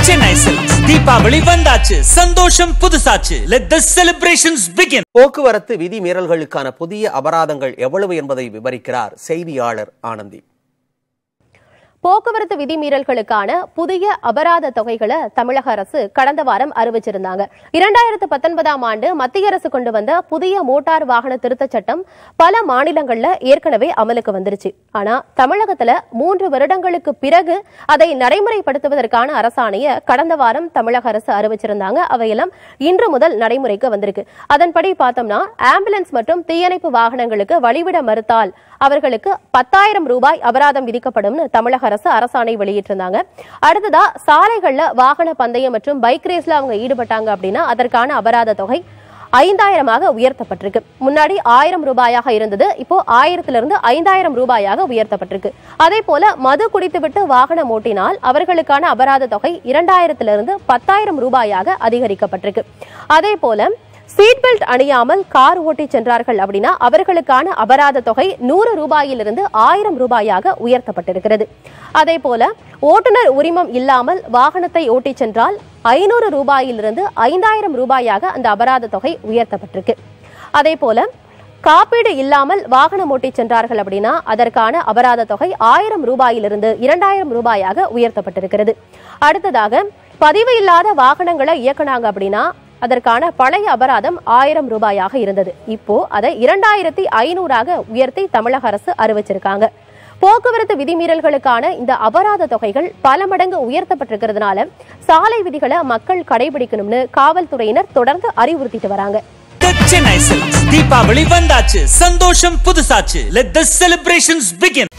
Chennai silks Deepavali வந்தாச்சு சந்தோஷம் புதுசாச்சு லெட் த செலிப்ரேஷன்ஸ் பிகின் போக்குவரத்து விதிமீறல்களுக்கான புதிய அபராதங்கள் எவ்வளவு என்பதை விவரிக்கிறார் செய்தியாளர் ஆனந்தி போக்குவரத்து விதிமீறல்களுக்கான புதிய அபராத தொகைகளை தமிழக அரசு கடந்த வாரம் அறிவிச்சிருந்தாங்க இரண்டாயிரத்து பத்தொன்பதாம் ஆண்டு மத்திய அரசு கொண்டு வந்த புதிய மோட்டார் வாகன திருத்தச் சட்டம் பல மாநிலங்கள்ல ஏற்கனவே அமலுக்கு வந்துருச்சு ஆனா தமிழகத்துல மூன்று வருடங்களுக்கு பிறகு அதை நடைமுறைப்படுத்துவதற்கான அரசாணையை கடந்த வாரம் தமிழக அரசு அறிவிச்சிருந்தாங்க அவையெல்லாம் இன்று முதல் நடைமுறைக்கு வந்திருக்கு அதன்படி பார்த்தோம்னா ஆம்புலன்ஸ் மற்றும் தீயணைப்பு வாகனங்களுக்கு வழிவிட மறுத்தால் அவர்களுக்கு பத்தாயிரம் ரூபாய் அபராதம் விதிக்கப்படும்னு தமிழக அரசு அரசாணை வெளியிட்டிருந்தாங்க அடுத்ததா சாலைகள்ல வாகன பந்தயம் மற்றும் பைக் ரேஸ்ல அவங்க ஈடுபட்டாங்க அப்படின்னா அதற்கான அபராத தொகை ஐந்தாயிரமாக உயர்த்தப்பட்டிருக்கு முன்னாடி ஆயிரம் ரூபாயாக இருந்தது இப்போ ஆயிரத்துல இருந்து ஐந்தாயிரம் ரூபாயாக உயர்த்தப்பட்டிருக்கு அதே போல மது குடித்துவிட்டு வாகனம் ஓட்டினால் அவர்களுக்கான அபராத தொகை இரண்டாயிரத்திலிருந்து பத்தாயிரம் ரூபாயாக அதிகரிக்கப்பட்டிருக்கு அதே போல சீட் பெல்ட் அணியாமல் கார் ஓட்டி சென்றார்கள் அப்படின்னா அவர்களுக்கான அபராத தொகை நூறு ரூபாயிலிருந்து ஆயிரம் ரூபாயாக உயர்த்தப்பட்டிருக்கிறது அதே போல ஓட்டுநர் உரிமம் இல்லாமல் வாகனத்தை ஓட்டிச் சென்றால் ஐநூறு ரூபாயிலிருந்து ஐந்தாயிரம் ரூபாயாக அந்த அபராத தொகை உயர்த்தப்பட்டிருக்கு அதே போல காப்பீடு இல்லாமல் வாகனம் ஓட்டிச் சென்றார்கள் அப்படின்னா அதற்கான அபராத தொகை ஆயிரம் ரூபாயிலிருந்து இரண்டாயிரம் ரூபாயாக உயர்த்தப்பட்டிருக்கிறது அடுத்ததாக பதிவு இல்லாத வாகனங்களை இயக்குனாங்க அப்படின்னா அதற்கான பழைய அபராதம் ஆயிரம் ரூபாயாக இருந்தது இப்போ அதை இரண்டாயிரத்தி ஐநூறாக உயர்த்தி தமிழக அரசு அறிவிச்சிருக்காங்க போக்குவரத்து விதிமீறல்களுக்கான இந்த அபராத தொகைகள் பல மடங்கு உயர்த்தப்பட்டிருக்கிறதுனால சாலை விதிகளை மக்கள் கடைபிடிக்கணும்னு காவல்துறையினர் தொடர்ந்து அறிவுறுத்திட்டு வராங்க சென்னை சில்க்ஸ் தீபாவளி வந்தாச்சு சந்தோஷம் புதுசாச்சு லெட் த செலிப்ரேஷன்ஸ் பிகின்